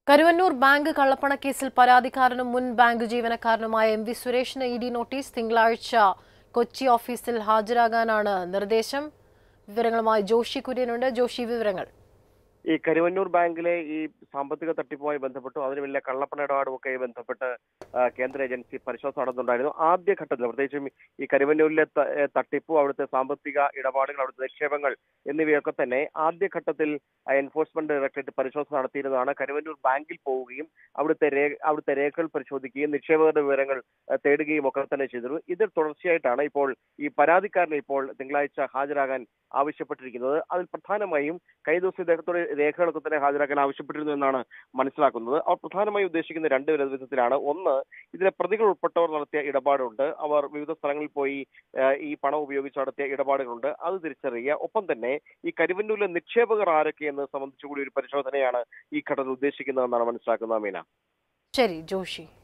Karuvannur bank കള്ളപ്പണക്കേസിൽ പരാതിക്കാരനും മുൻ ബാങ്ക് ജീവനക്കാരനുമായ എം വി സുരേഷിന് ഇ ഡി നോട്ടീസ് തിങ്കളാഴ്ച കൊച്ചി ഓഫീസിൽ ഹാജരാകാനാണ് നിർദ്ദേശം വിവരങ്ങളുമായി ജോഷി കുര്യനുണ്ട് ജോഷി വിവരങ്ങൾ ഈ കരുവന്നൂർ ബാങ്കിലെ ഈ സാമ്പത്തിക തട്ടിപ്പുമായി ബന്ധപ്പെട്ടു അതിന് വലിയ കള്ളപ്പണ ഇടപാടുമൊക്കെ ബന്ധപ്പെട്ട് ആ, കേന്ദ്ര ഏജൻസി പരിശോധന നടത്തുന്നുണ്ടായിരുന്നു ആദ്യ ഘട്ടത്തിൽ പ്രത്യേകിച്ചും ഈ കരുവന്നൂരിലെ ത- ഏ, തട്ടിപ്പ് അവിടുത്തെ സാമ്പത്തിക ഇടപാടുകൾ അവിടുത്തെ നിക്ഷേപങ്ങൾ എന്നിവയൊക്കെ തന്നെ ആദ്യഘട്ടത്തിൽ എൻഫോഴ്സ്മെന്റ് ഡയറക്ടറേറ്റ് പരിശോധന നടത്തിയിരുന്നതാണ് കരുവന്നൂർ ബാങ്കിൽ പോവുകയും അവിടുത്തെ രേ- അവിടുത്തെ രേഖകൾ പരിശോധിക്കുകയും നിക്ഷേപകരുടെ വിവരങ്ങൾ ആ, തേടുകയും ഒക്കെ തന്നെ ചെയ്തിരുന്നു ഇതിൽ തുടർച്ചയായിട്ടാണ് ഇപ്പോൾ ഈ പരാതിക്കാരനെ ഇപ്പോൾ തിങ്കളാഴ്ച ഹാജരാകാൻ ആവശ്യപ്പെട്ടിരിക്കുന്നത് അതിൽ പ്രധാനമായും കഴിഞ്ഞ ദിവസം ഇദ്ദേഹത്തോട് രേഖകളൊക്കെ തന്നെ ഹാജരാക്കാൻ ആവശ്യപ്പെട്ടിരുന്നു എന്നാണ് മനസ്സിലാക്കുന്നത് അവർ പ്രധാനമായും ഉദ്ദേശിക്കുന്ന രണ്ട് വിധത്തിലാണ് ഒന്ന് ഇതിലെ പ്രതികൾ ഉൾപ്പെട്ടവർ നടത്തിയ ഇടപാടുണ്ട് അവർ വിവിധ സ്ഥലങ്ങളിൽ പോയി ആ, ഈ പണം ഉപയോഗിച്ച് നടത്തിയ ഇടപാടുകളുണ്ട് അത് തിരിച്ചറിയുക ഒപ്പം തന്നെ ഈ കരുവന്നൂരിലെ നിക്ഷേപകർ ആരൊക്കെ എന്നത് സംബന്ധിച്ചുകൂടി ഒരു പരിശോധനയാണ് ഈ ഘട്ടത്തിൽ ഉദ്ദേശിക്കുന്നതെന്നാണ് മനസ്സിലാക്കുന്നത് മീന ശരി ജോഷി